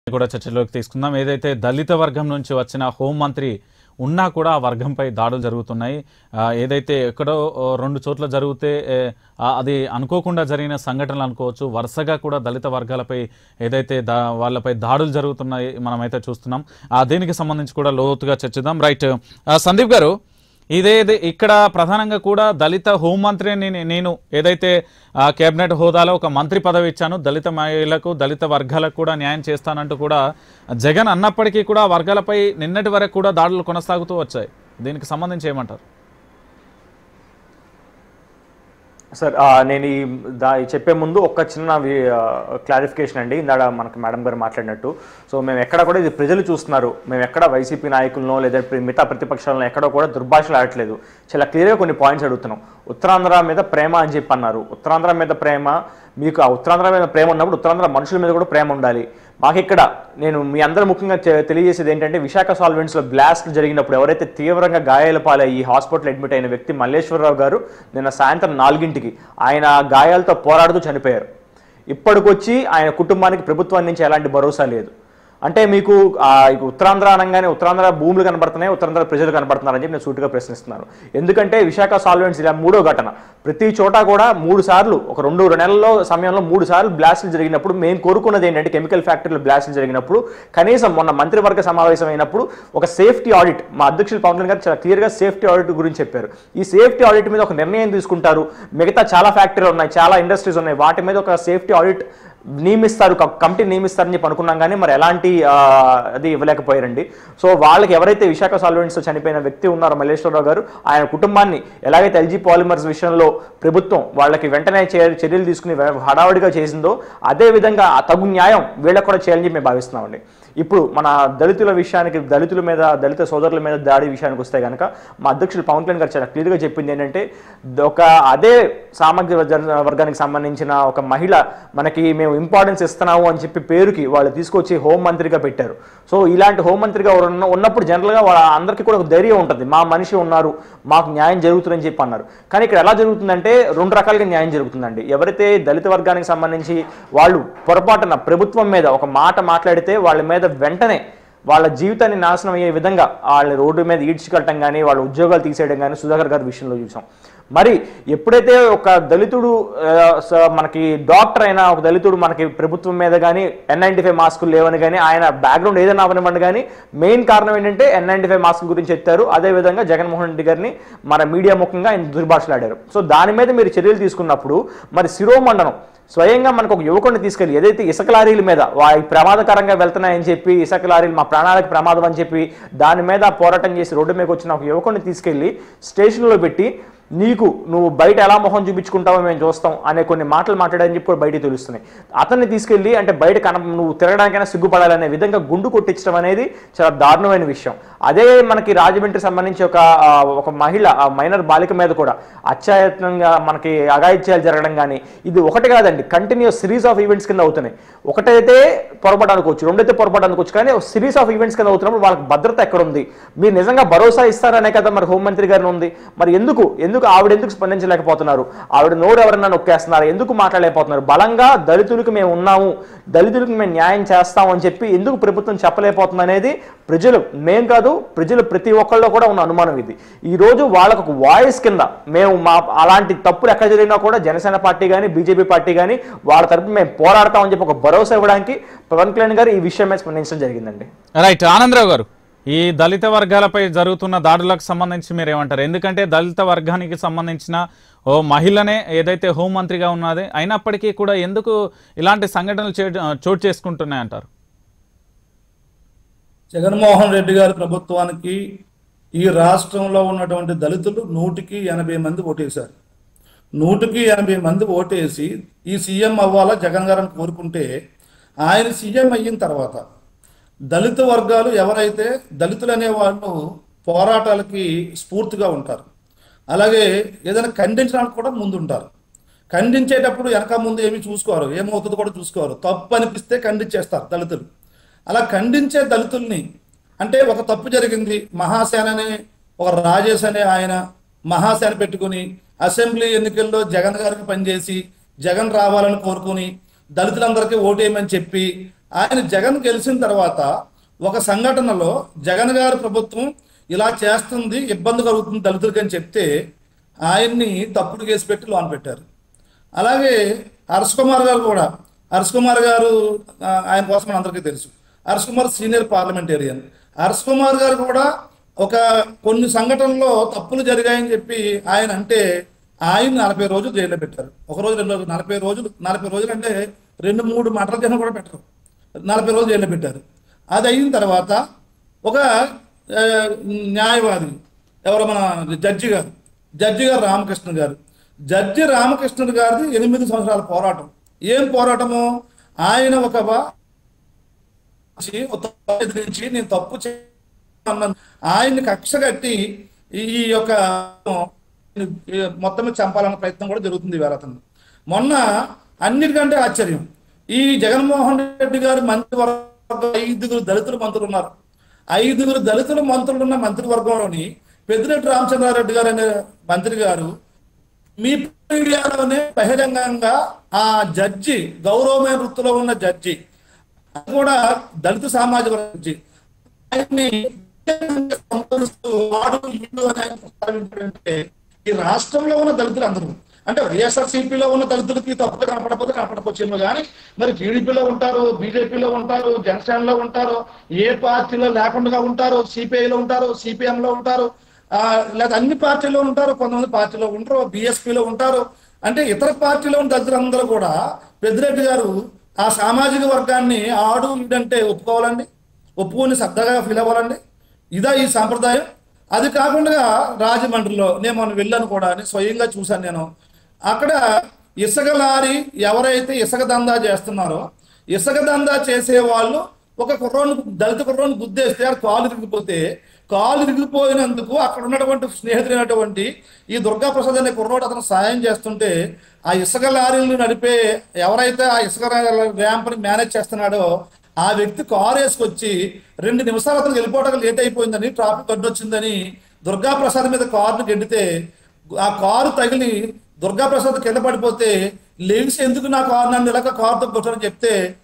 కూడా చర్చలోకి తీసుకుందాం ఏదైతే దళిత వర్గం నుంచి వచ్చిన హోంమంత్రి ఉన్నా కూడా ఆ వర్గంపై దాడులు జరుగుతున్నాయి ఆ, ఏదైతే ఎక్కడో ఓ, రెండు చోట్ల జరిగితే ఏ, ఆ, అది అనుకోకుండా జరిగిన సంఘటనలు అనుకోవచ్చు వరుసగా కూడా దళిత వర్గాలపై ఏదైతే దా వాళ్ళపై దాడులు జరుగుతున్నాయి మనమైతే చూస్తున్నాం ఆ దీనికి సంబంధించి కూడా లోతుగా చర్చిద్దాం రైట్ ఆ, సందీప్ గారు ఇదే ఇదే ఇక్కడ ప్రధానంగా కూడా దళిత హోంమంత్రి నేను నేను ఏదైతే ఆ, కేబినెట్ హోదాలో ఒక మంత్రి పదవి ఇచ్చాను దళిత మహిళలకు దళిత వర్గాలకు కూడా న్యాయం చేస్తానంటూ కూడా జగన్ అన్నప్పటికీ కూడా ఆ వర్గాలపై నిన్నటి వరకు కూడా దాడులు కొనసాగుతూ వచ్చాయి దీనికి సంబంధించి ఏమంటారు సార్ ఆ, నేను ఈ దా ఈ చెప్పే ముందు ఒక చిన్న క్లారిఫికేషన్ అండి ఇందాక మనకు మేడం గారు మాట్లాడినట్టు సో మేము ఎక్కడ కూడా ఇది ప్రజలు చూస్తున్నారు మేము ఎక్కడ వైసీపీ నాయకులను లేదా ప్ర- మిగతా ప్రతిపక్షాలను ఎక్కడ కూడా దుర్భాషలు ఆడట్లేదు చాలా క్లియర్గా కొన్ని పాయింట్స్ అడుగుతున్నాం ఉత్తరాంధ్ర మీద ప్రేమ అని చెప్పి అన్నారు ఉత్తరాంధ్ర మీద ప్రేమ మీకు ఆ ఉత్తరాంధ్ర మీద ప్రేమ ఉన్నప్పుడు ఉత్తరాంధ్ర మనుషుల మీద కూడా ప్రేమ ఉండాలి మాకు ఇక్కడ నేను మీ అందరూ ముఖ్యంగా చె- తెలియజేసేది ఏంటంటే విశాఖ సాల్వెంట్స్లో బ్లాస్ట్ జరిగినప్పుడు ఎవరైతే తీవ్రంగా గాయాల పాలయ్యి హాస్పిటల్ అడ్మిట్ అయిన వ్యక్తి మల్లేశ్వరరావు గారు నిన్న సాయంత్రం నాలుగింటికి ఆయన గాయాలతో పోరాడుతూ చనిపోయారు ఇప్పటికొచ్చి ఆయన కుటుంబానికి ప్రభుత్వం నుంచి ఎలాంటి భరోసా లేదు అంటే మీకు ఆ, ఇక ఉత్తరాంధ్ర అనగానే ఉత్తరాంధ్ర భూములు కనబడుతున్నాయి ఉత్తరాంధ్ర ప్రజలు కనబడుతున్నారని చెప్పి నేను సూటిగా ప్రశ్నిస్తున్నాను ఎందుకంటే విశాఖ సాల్వెంట్స్ ఇలా మూడో ఘటన ప్రతి చోట కూడా మూడు సార్లు ఒక రెండు నెలల్లో సమయంలో మూడు సార్లు బ్లాస్టులు జరిగినప్పుడు మేము కోరుకున్నది ఏంటంటే కెమికల్ ఫ్యాక్టరీలో బ్లాస్టులు జరిగినప్పుడు కనీసం మొన్న మంత్రివర్గ సమావేశం అయినప్పుడు ఒక సేఫ్టీ ఆడిట్ మా అధ్యక్షులు పవన్ కళ్యాణ్ గారు చాలా క్లియర్గా సేఫ్టీ ఆడిట్ గురించి చెప్పారు ఈ సేఫ్టీ ఆడిట్ మీద ఒక నిర్ణయం తీసుకుంటారు మిగతా చాలా ఫ్యాక్టరీలు ఉన్నాయి చాలా ఇండస్ట్రీస్ ఉన్నాయి వాటి మీద ఒక సేఫ్టీ ఆడిట్ నియమిస్తారు ఒక కమిటీ నియమిస్తారని చెప్పి అనుకున్నాం కానీ మరి ఎలాంటి ఆ, అది ఇవ్వలేకపోయారండి సో వాళ్ళకి ఎవరైతే విశాఖ సాల్వెంట్స్ చనిపోయిన వ్యక్తి ఉన్నారో మల్లేశ్వరరావు గారు ఆయన కుటుంబాన్ని ఎలాగైతే ఎల్జీ పాలిమర్స్ విషయంలో ప్రభుత్వం వాళ్ళకి వెంటనే చే- చర్యలు తీసుకుని వె- హడావుడిగా చేసిందో అదే విధంగా ఆ తగు న్యాయం వీళ్ళకి కూడా చేయాలని చెప్పి మేము భావిస్తున్నామండి ఇప్పుడు మన దళితుల విషయానికి దళితుల మీద దళిత సోదరుల మీద దాడి విషయానికి వస్తే కనుక మా అధ్యక్షులు పవన్ కళ్యాణ్ గారు చాలా క్లియర్గా చెప్పింది ఏంటంటే ద- ఒక అదే సామాజిక వర్గ- వర్గానికి సంబంధించిన ఒక మహిళ మనకి మేము ఇంపార్టెన్స్ ఇస్తున్నాము అని చెప్పి పేరుకి వాళ్ళు తీసుకొచ్చి హోంమంత్రిగా పెట్టారు సో ఇలాంటి హోంమంత్రిగా ఎవరు ఉన్న ఉన్నప్పుడు జనరల్గా వాళ్ళ అందరికీ కూడా ఒక ధైర్యం ఉంటుంది మా మనిషి ఉన్నారు మాకు న్యాయం జరుగుతుందని చెప్పి అన్నారు కానీ ఇక్కడ ఎలా జరుగుతుందంటే రెండు రకాలుగా న్యాయం జరుగుతుందండి ఎవరైతే దళిత వర్గానికి సంబంధించి వాళ్ళు పొరపాటున ప్రభుత్వం మీద ఒక మాట మాట్లాడితే వాళ్ళ మీద వెంటనే వాళ్ళ జీవితాన్ని నాశనం అయ్యే విధంగా వాళ్ళ రోడ్డు మీద ఈడ్చుకెళ్ళటం కానీ వాళ్ళ ఉద్యోగాలు తీసేయడం కానీ సుధాకర్ గారి విషయంలో చూసాం మరి ఎప్పుడైతే ఒక దళితుడు ఆ, స- మనకి డాక్టర్ అయినా ఒక దళితుడు మనకి ప్రభుత్వం మీద కానీ ఎన్ నైంటీ ఫైవ్ మాస్కులు లేవని కానీ ఆయన బ్యాక్గ్రౌండ్ ఏదైనా అవనివ్వండి కానీ మెయిన్ కారణం ఏంటంటే ఎన్ నైంటీ ఫైవ్ మాస్కుల గురించి ఎత్తారు అదేవిధంగా జగన్మోహన్ రెడ్డి గారిని మన మీడియా ముఖంగా ఆయన దుర్భాషలాడారు సో దాని మీద మీరు చర్యలు తీసుకున్నప్పుడు మరి శిరోమండనం స్వయంగా మనకు ఒక యువకుడిని తీసుకెళ్ళి ఏదైతే ఇసుక లారీల మీద వా ఈ ప్రమాదకరంగా వెళ్తున్నాయని చెప్పి ఇసుక లారీలు మా ప్రాణాలకు ప్రమాదం అని చెప్పి దాని మీద పోరాటం చేసి రోడ్డు మీదకి వచ్చిన ఒక యువకుడిని తీసుకెళ్ళి స్టేషన్లో పెట్టి నీకు నువ్వు బయట ఎలా మొహం చూపించుకుంటావో మేము చూస్తాం అనే కొన్ని మాటలు మాట్లాడని చెప్పి కూడా బయటికి తెలుస్తున్నాయి అతన్ని తీసుకెళ్ళి అంటే బయట కన నువ్వు తిరగడానికైనా సిగ్గుపడాలనే విధంగా గుండు కొట్టించడం అనేది చాలా దారుణమైన విషయం అదే మనకి రాజమండ్రి సంబంధించి ఒక ఆ, ఒక మహిళ ఆ మైనర్ బాలిక మీద కూడా అత్యాయత్నంగా మనకి అఘాయిత్యాలు జరగడం కానీ ఇది ఒకటి కాదండి కంటిన్యూస్ సిరీస్ ఆఫ్ ఈవెంట్స్ కింద అవుతున్నాయి ఒకటైతే పొరపాటు అనుకోవచ్చు రెండైతే పొరపాటు అనుకోవచ్చు కానీ సిరీస్ ఆఫ్ ఈవెంట్స్ కింద అవుతున్నప్పుడు వాళ్ళకి భద్రత ఎక్కడ ఉంది మీరు నిజంగా భరోసా ఇస్తారనే కదా మరి హోంమంత్రి గారిని ఉంది మరి ఎందుకు ఎందుకు ఆవిడ ఎందుకు స్పందించలేకపోతున్నారు ఆవిడ నోరు ఎవరన్నా నొక్కేస్తున్నారు ఎందుకు మాట్లాడలేకపోతున్నారు బలంగా దళితులకు మేము ఉన్నాము దళితులకు మేము న్యాయం చేస్తాం అని చెప్పి ఎందుకు ప్రభుత్వం చెప్పలేకపోతుంది అనేది ప్రజలు మేం కాదు ప్రజలు ప్రతి ఒక్కళ్ళలో కూడా ఉన్న అనుమానం ఇది ఈ రోజు వాళ్ళకు ఒక వాయిస్ కింద మేము మా అలాంటి తప్పులు ఎక్కడ జరిగినా కూడా జనసేన పార్టీ కానీ బీజేపీ పార్టీ కానీ వాళ్ళ తరపు మేము పోరాడతామని చెప్పి ఒక భరోసా ఇవ్వడానికి పవన్ కళ్యాణ్ గారు ఈ విషయం మీద స్పందించడం జరిగిందండి రైట్ ఆనందరావు గారు ఈ దళిత వర్గాలపై జరుగుతున్న దాడులకు సంబంధించి మీరు ఏమంటారు ఎందుకంటే దళిత వర్గానికి సంబంధించిన ఓ మహిళనే ఏదైతే హోంమంత్రిగా ఉన్నది అయినప్పటికీ కూడా ఎందుకు ఇలాంటి సంఘటనలు చే చోటు చేసుకుంటున్నాయి అంటారు జగన్మోహన్ రెడ్డి గారి ప్రభుత్వానికి ఈ రాష్ట్రంలో ఉన్నటువంటి దళితులు నూటికి ఎనభై మంది ఓటేశారు నూటికి ఎనభై మంది ఓటేసి ఈ సీఎం అవ్వాలా జగన్ గారిని కోరుకుంటే ఆయన సీఎం అయిన తర్వాత దళిత వర్గాలు ఎవరైతే దళితులు అనే వాళ్ళు పోరాటాలకి స్ఫూర్తిగా ఉంటారు అలాగే ఏదైనా ఖండించడానికి కూడా ముందుంటారు ఖండించేటప్పుడు వెనక ముందు ఏమి చూసుకోరు ఏమవుతుందో కూడా చూసుకోరు తప్పు అనిపిస్తే ఖండించేస్తారు దళితులు అలా ఖండించే దళితుల్ని అంటే ఒక తప్పు జరిగింది మహాసేన అనే ఒక రాజేష్ అనే ఆయన మహాసేన పెట్టుకుని అసెంబ్లీ ఎన్నికల్లో జగన్ గారికి పనిచేసి జగన్ రావాలని కోరుకుని దళితులందరికీ ఓటేయమని చెప్పి ఆయన జగన్ గెలిచిన తర్వాత ఒక సంఘటనలో జగన్ గారి ప్రభుత్వం ఇలా చేస్తుంది ఇబ్బంది కలుగుతుంది దళితులకి అని చెప్తే ఆయన్ని తప్పుడు కేసు పెట్టి లోన్ పెట్టారు అలాగే హర్ష్ కుమార్ గారు కూడా హర్ష్ కుమార్ గారు ఆ, ఆయన కోసం మన అందరికీ తెలుసు హర్ష్ కుమార్ సీనియర్ పార్లమెంటేరియన్ హర్ష్ కుమార్ గారు కూడా ఒక కొన్ని సంఘటనలో తప్పులు జరిగాయని చెప్పి ఆయన అంటే ఆయన నలభై రోజులు జైల్లో పెట్టారు ఒక రోజు రెండు రోజులు నలభై రోజులు నలభై రోజులు అంటే రెండు మూడు మటల జనం కూడా పెట్టరు నలభై రోజులు జైల్లో పెట్టారు అది అయిన తర్వాత ఒక ఆ, న్యాయవాది ఎవరు మన జడ్జి గారు జడ్జి గారు రామకృష్ణ గారు జడ్జి రామకృష్ణుడు గారిది ఎనిమిది సంవత్సరాల పోరాటం ఏం పోరాటము ఆయన ఒక బా- చేసి, ఒక తప్పు ఎదిరించి నేను తప్పు చేయను ఆయన్ని కక్ష కట్టి ఈ ఈ యొక్క ఈ మొత్తం మీద చంపాలన్న ప్రయత్నం కూడా జరుగుతుంది ఇవాళ అతను మొన్న అన్నిటికంటే ఆశ్చర్యం ఈ జగన్మోహన్ రెడ్డి గారు మంత్రివర్గ ఐదుగురు దళితులు మంత్రులు ఉన్నారు ఐదుగురు దళితుల మంత్రులు ఉన్న మంత్రివర్గంలోని పెద్దిరెడ్డి రామచంద్రారెడ్డి గారు అనే మంత్రి గారు మీ మీడియాలోనే బహిరంగంగా ఆ జడ్జి గౌరవమైన వృత్తిలో ఉన్న జడ్జి అది కూడా దళిత సామాజిక వర్గం నుంచి ఆయన్ని సంబోధిస్తూ వాడు వీడు అని ఆయన ప్రస్తావించాడంటే ఈ రాష్ట్రంలో ఉన్న దళితులు అందరూ అంటే వైఎస్ఆర్సీపీలో ఉన్న దళితులకి తప్పుగా కనపడకపోతే కనపడకపోవచ్చేమో కానీ మరి టీడీపీలో ఉంటారు బీజేపీలో ఉంటారు జనసేనలో ఉంటారు ఏ పార్టీలో లేకుండా ఉంటారు సిపిఐలో ఉంటారు సిపిఎం లో ఉంటారు ఆ, లేదా అన్ని పార్టీలో ఉంటారు కొంతమంది పార్టీలో ఉంటారు బీఎస్పీలో ఉంటారు అంటే ఇతర పార్టీలో ఉన్న దళితులందరూ కూడా పెద్దిరెడ్డి గారు ఆ సామాజిక వర్గాన్ని ఆడు ఈడంటే ఒప్పుకోవాలండి ఒప్పుకొని సరదాగా ఫీల్ అవ్వాలండి ఇదా ఈ సాంప్రదాయం అది కాకుండా రాజమండ్రిలో నేను మనం వెళ్ళాను కూడా అని స్వయంగా చూశాను నేను అక్కడ ఇసుక లారీ ఎవరైతే ఇసుక దందా చేస్తున్నారో ఇసుక దందా చేసే వాళ్ళు ఒక కుర్రోని దళిత కుర్రోని గుద్దేస్తే ఆ కాలు ఇరిగిపోతే కాలు ఇరిగిపోయినందుకు అక్కడ ఉన్నటువంటి స్నేహితుడైనటువంటి ఈ దుర్గా ప్రసాద్ అనే కుర్రోడు అతను సాయం చేస్తుంటే ఆ ఇసుక లారీలు నడిపే ఎవరైతే ఆ ఇసుక ర్యాంప్ని మేనేజ్ చేస్తున్నాడో ఆ వ్యక్తి కారు వేసుకొచ్చి రెండు నిమిషాలు అతను వెళ్ళిపోవడానికి లేట్ అయిపోయిందని ట్రాఫిక్ అడ్డొచ్చిందని దుర్గా ప్రసాద్ మీద కారును గెండితే ఆ కారు తగిలి దుర్గా ప్రసాద్ కింద పడిపోతే లేచి ఎందుకు నా కారు నన్ను ఇలాగ కారుతో కొట్టని చెప్తే